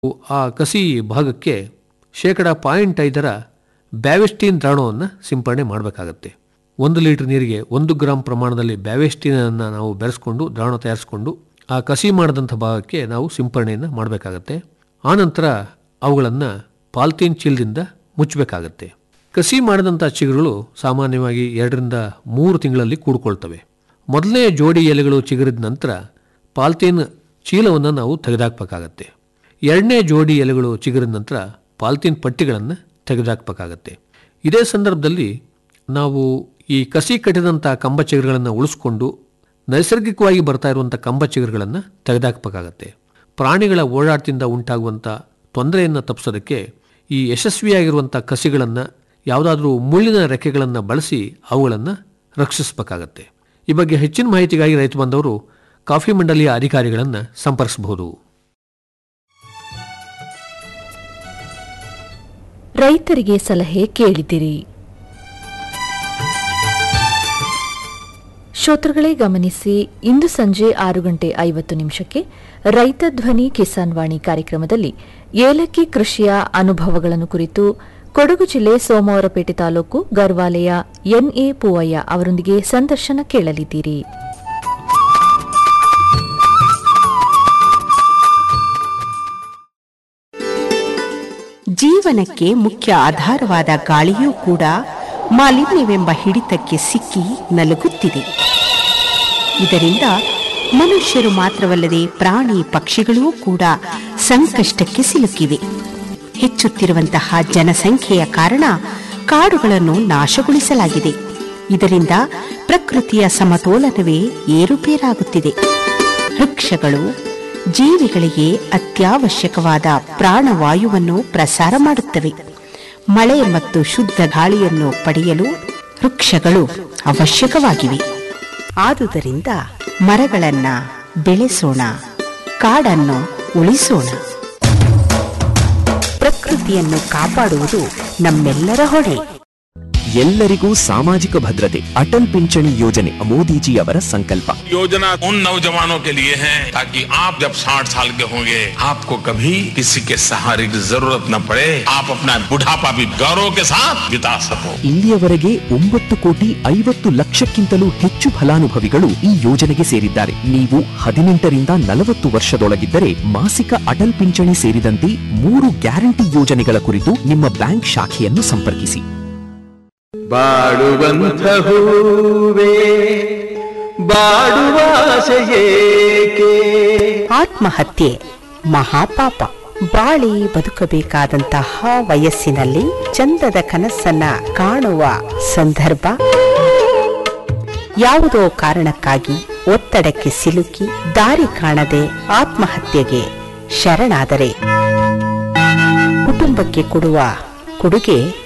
ಆ ಕಸಿ ಭಾಗಕ್ಕೆ ಶೇಕಡ ಪಾಯಿಂಟ್ ಐದರ ಬ್ಯಾವೆಸ್ಟಿನ್ ದ್ರಾವಣವನ್ನು ಸಿಂಪಡಣೆ ಮಾಡಬೇಕಾಗತ್ತೆ ಒಂದು ಲೀಟರ್ ನೀರಿಗೆ ಒಂದು ಗ್ರಾಂ ಪ್ರಮಾಣದಲ್ಲಿ ಬ್ಯಾವೆಸ್ಟಿನನ್ನು ನಾವು ಬೆರೆಸ್ಕೊಂಡು ದ್ರಾವಣ ತಯಾರಿಸಿಕೊಂಡು ಆ ಕಸಿ ಮಾಡಿದಂಥ ಭಾಗಕ್ಕೆ ನಾವು ಸಿಂಪರಣೆಯನ್ನು ಮಾಡಬೇಕಾಗತ್ತೆ ಆನಂತರ ಅವುಗಳನ್ನು ಪಾಲ್ತೀನ್ ಚೀಲದಿಂದ ಮುಚ್ಚಬೇಕಾಗತ್ತೆ ಕಸಿ ಮಾಡಿದಂಥ ಚಿಗುರುಗಳು ಸಾಮಾನ್ಯವಾಗಿ ಎರಡರಿಂದ ಮೂರು ತಿಂಗಳಲ್ಲಿ ಕೂಡ್ಕೊಳ್ತವೆ ಮೊದಲನೇ ಜೋಡಿ ಎಲೆಗಳು ಚಿಗುರಿದ ನಂತರ ಪಾಲ್ತೀನ್ ಚೀಲವನ್ನು ನಾವು ತೆಗೆದುಹಾಕಬೇಕಾಗತ್ತೆ ಎರಡನೇ ಜೋಡಿ ಎಲೆಗಳು ಚಿಗುರಿದ ನಂತರ ಪಾಲ್ತೀನ್ ಪಟ್ಟಿಗಳನ್ನು ತೆಗೆದುಹಾಕಬೇಕಾಗತ್ತೆ ಇದೇ ಸಂದರ್ಭದಲ್ಲಿ ನಾವು ಈ ಕಸಿ ಕಟ್ಟಿದಂಥ ಕಂಬ ಚಿಗುರುಗಳನ್ನು ಉಳಿಸ್ಕೊಂಡು ನೈಸರ್ಗಿಕವಾಗಿ ಬರ್ತಾ ಇರುವಂಥ ಕಂಬ ಚಿಗುರುಗಳನ್ನು ತೆಗೆದುಹಾಕಬೇಕಾಗತ್ತೆ ಪ್ರಾಣಿಗಳ ಓಡಾಟದಿಂದ ಉಂಟಾಗುವಂಥ ತೊಂದರೆಯನ್ನು ತಪ್ಪಿಸೋದಕ್ಕೆ ಈ ಯಶಸ್ವಿಯಾಗಿರುವಂಥ ಕಸಿಗಳನ್ನು ಯಾವುದಾದ್ರೂ ಮುಳ್ಳಿನ ರೆಕ್ಕೆಗಳನ್ನು ಬಳಸಿ ಅವುಗಳನ್ನು ರಕ್ಷಿಸಬೇಕಾಗತ್ತೆ ಈ ಬಗ್ಗೆ ಹೆಚ್ಚಿನ ಮಾಹಿತಿಗಾಗಿ ರೈತ ಬಂದವರು ಕಾಫಿ ಮಂಡಳಿಯ ಅಧಿಕಾರಿಗಳನ್ನು ಸಂಪರ್ಕಿಸಬಹುದು ರೈತರಿಗೆ ಸಲಹೆ ಕೇಳಿದಿರಿ ಶ್ರೋತೃಗಳೇ ಗಮನಿಸಿ ಇಂದು ಸಂಜೆ ಆರು ಗಂಟೆ ಐವತ್ತು ನಿಮಿಷಕ್ಕೆ ರೈತ ಧ್ವನಿ ಕಿಸಾನ್ ವಾಣಿ ಕಾರ್ಯಕ್ರಮದಲ್ಲಿ ಏಲಕ್ಕಿ ಕೃಷಿಯ ಅನುಭವಗಳನ್ನು ಕುರಿತು ಕೊಡಗು ಜಿಲ್ಲೆ ಸೋಮವಾರಪೇಟೆ ತಾಲೂಕು ಗರ್ವಾಲೆಯ ಎನ್ಎ ಪೂವಯ್ಯ ಅವರೊಂದಿಗೆ ಸಂದರ್ಶನ ಕೇಳಲಿದ್ದೀರಿ ಜೀವನಕ್ಕೆ ಮುಖ್ಯ ಆಧಾರವಾದ ಗಾಳಿಯೂ ಕೂಡ ಮಾಲಿನ್ಯವೆಂಬ ಹಿಡಿತಕ್ಕೆ ಸಿಕ್ಕಿ ನಲುಗುತ್ತಿದೆ ಇದರಿಂದ ಮನುಷ್ಯರು ಮಾತ್ರವಲ್ಲದೆ ಪ್ರಾಣಿ ಪಕ್ಷಿಗಳೂ ಕೂಡ ಸಂಕಷ್ಟಕ್ಕೆ ಸಿಲುಕಿವೆ ಹೆಚ್ಚುತ್ತಿರುವಂತಹ ಜನಸಂಖ್ಯೆಯ ಕಾರಣ ಕಾಡುಗಳನ್ನು ನಾಶಗೊಳಿಸಲಾಗಿದೆ ಇದರಿಂದ ಪ್ರಕೃತಿಯ ಸಮತೋಲನವೇ ಏರುಪೇರಾಗುತ್ತಿದೆ ವೃಕ್ಷಗಳು ಜೀವಿಗಳಿಗೆ ಅತ್ಯವಶ್ಯಕವಾದ ಪ್ರಾಣವಾಯುವನ್ನು ಪ್ರಸಾರ ಮಾಡುತ್ತವೆ ಮಳೆ ಮತ್ತು ಶುದ್ಧ ಗಾಳಿಯನ್ನು ಪಡೆಯಲು ವೃಕ್ಷಗಳು ಅವಶ್ಯಕವಾಗಿವೆ ಆದುದರಿಂದ ಮರಗಳನ್ನ ಬೆಳೆಸೋಣ ಕಾಡನ್ನು ಉಳಿಸೋಣ ಪ್ರಕೃತಿಯನ್ನು ಕಾಪಾಡುವುದು ನಮ್ಮೆಲ್ಲರ ಹೊಣೆ ಎಲ್ಲರಿಗೂ ಸಾಮಾಜಿಕ ಭದ್ರತೆ ಅಟಲ್ ಪಿಂಚಣಿ ಯೋಜನೆ ಮೋದಿಜಿಯವರ ಸಂಕಲ್ಪ योजना उन नौजवानों के लिए है ताकि आप जब 60 साल के होंगे आपको कभी किसी के सहारे की जरूरत न पड़े आप अपना बुढ़ापा भी गौरव के साथ बिता सको ಇಲ್ಲಿಯವರೆಗೆ ಒಂಬತ್ತು ಕೋಟಿ ಐವತ್ತು ಲಕ್ಷಕ್ಕಿಂತಲೂ ಹೆಚ್ಚು ಫಲಾನುಭವಿಗಳು ಈ ಯೋಜನೆಗೆ ಸೇರಿದ್ದಾರೆ ನೀವು ಹದಿನೆಂಟರಿಂದ ನಲವತ್ತು ವರ್ಷದೊಳಗಿದ್ದರೆ ಮಾಸಿಕ ಅಟಲ್ ಪಿಂಚಣಿ ಸೇರಿದಂತೆ ಮೂರು ಗ್ಯಾರಂಟಿ ಯೋಜನೆಗಳ ಕುರಿತು ನಿಮ್ಮ ಬ್ಯಾಂಕ್ ಶಾಖೆಯನ್ನು ಸಂಪರ್ಕಿಸಿ ಬಾಡುವಂಥ ಹೂವೇ ಬಾಡುವ ಆಸೆಯೇಕೆ ಆತ್ಮಹತ್ಯೆ ಮಹಾಪಾಪ ಬಾಳಿ ಬದುಕಬೇಕಾದಂತಹ ವಯಸ್ಸಿನಲ್ಲಿ ಚಂದದ ಕನಸನ್ನ ಕಾಣುವ ಸಂದರ್ಭ ಯಾವುದೋ ಕಾರಣಕ್ಕಾಗಿ ಒತ್ತಡಕ್ಕೆ ಸಿಲುಕಿ ದಾರಿ ಕಾಣದೆ ಆತ್ಮಹತ್ಯೆಗೆ ಶರಣಾದರೆ ಕುಟುಂಬಕ್ಕೆ ಕೊಡುವ ಕೊಡುಗೆ